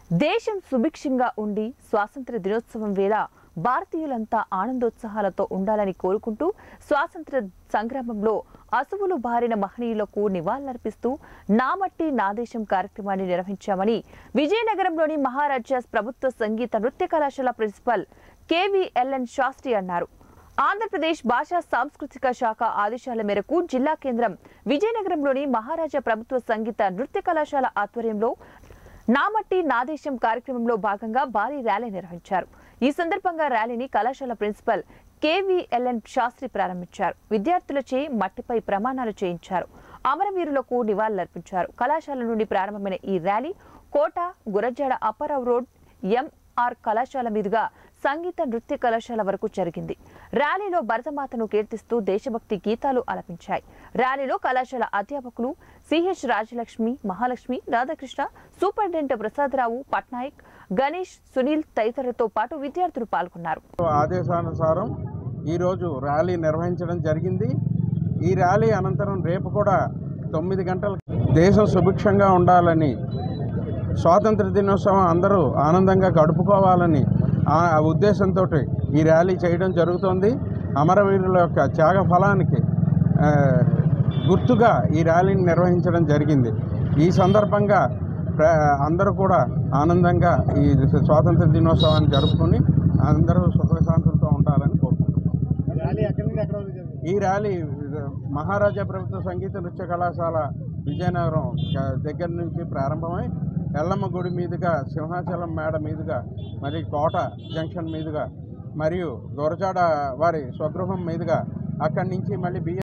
దేశం సుభిక్షంగా ఉండి స్వాతంత్ర దినోత్సవం వేళ భారతీయులంతా ఆనందోత్సాహాలతో ఉండాలని కోరుకుంటూ స్వాతంత్ర సంగ్రామంలో అసువులు బారిన మహనీయులకు నివాళులర్పిస్తూ నా మట్టి నా దేశం కార్యక్రమాన్ని నిర్వహించామని విజయనగరంలోని మహారాజాస్ ప్రభుత్వ సంగీత నృత్య కళాశాల ప్రిన్సిపల్ కేవీఎల్ఎన్ శాస్త్రి అన్నారు ఆంధ్రప్రదేశ్ భాషా సాంస్కృతిక శాఖ ఆదేశాల మేరకు జిల్లా కేంద్రం విజయనగరంలోని మహారాజా ప్రభుత్వ సంగీత నృత్య కళాశాల ఆధ్వర్యంలో నా మట్టి నా దేశం కార్యక్రమంలో భాగంగా భారీ ర్యాలీ నిర్వహించారు ఈ సందర్భంగా ర్యాలీని కళాశాల ప్రిన్సిపల్ కేవీఎల్ఎన్ శాస్త్రి ప్రారంభించారు విద్యార్థులచే మట్టిపై ప్రమాణాలు చేయించారు అమరవీరులకు నివాళులర్పించారు కళాశాల నుండి ప్రారంభమైన ఈ ర్యాలీ కోట గురజాడ అప్పారావు రోడ్ ఎంఆర్ కళాశాల మీదుగా సంగీత నృత్య కళాశాల వరకు జరిగింది ర్యాలీలో భరతమాతను కీర్తిస్తూ దేశభక్తి గీతాలు ఆలపించాయి ర్యాలీలో కళాశాల అధ్యాపకులు సిహెచ్ రాజలక్ష్మి మహాలక్ష్మి రాధాకృష్ణ సూపరింటెండెంట్ ప్రసాదరావు పట్నాయక్ గణేష్ సునీల్ తదితరులతో పాటు విద్యార్థులు పాల్గొన్నారు ఆదేశానుసారం ఈరోజు ర్యాలీ నిర్వహించడం జరిగింది ఈ ర్యాలీ అనంతరం రేపు కూడా తొమ్మిది గంటల దేశం సుభిక్షంగా ఉండాలని స్వాతంత్ర దినోత్సవం అందరూ ఆనందంగా గడుపుకోవాలని ఆ ఉద్దేశంతో ఈ ర్యాలీ చేయడం జరుగుతోంది అమరవీరుల యొక్క త్యాగ ఫలానికి ఆ, గుర్తుగా ఈ ర్యాలీని నిర్వహించడం జరిగింది ఈ సందర్భంగా ప్ర అందరూ కూడా ఆనందంగా ఈ స్వాతంత్ర దినోత్సవాన్ని జరుపుకొని అందరూ సుఖశాంతులతో ఉండాలని కోరుకుంటున్నాం ర్యాలీ ఎక్కడి నుండి ఎక్కడ వరకు జరిగింది ఈ ర్యాలీ మహారాజా ప్రభుత్వ సంగీత నృత్య కళాశాల విజయనగరం క- దగ్గర నుంచి ప్రారంభమై ఎల్లమ్మ గుడి మీదుగా సింహాచలం మేడ మీదుగా మరి కోట జంక్షన్ మీదుగా మరియు దొరజాడ వారి స్వగృహం మీదుగా అక్కడి నుంచి మళ్ళీ బిఎస్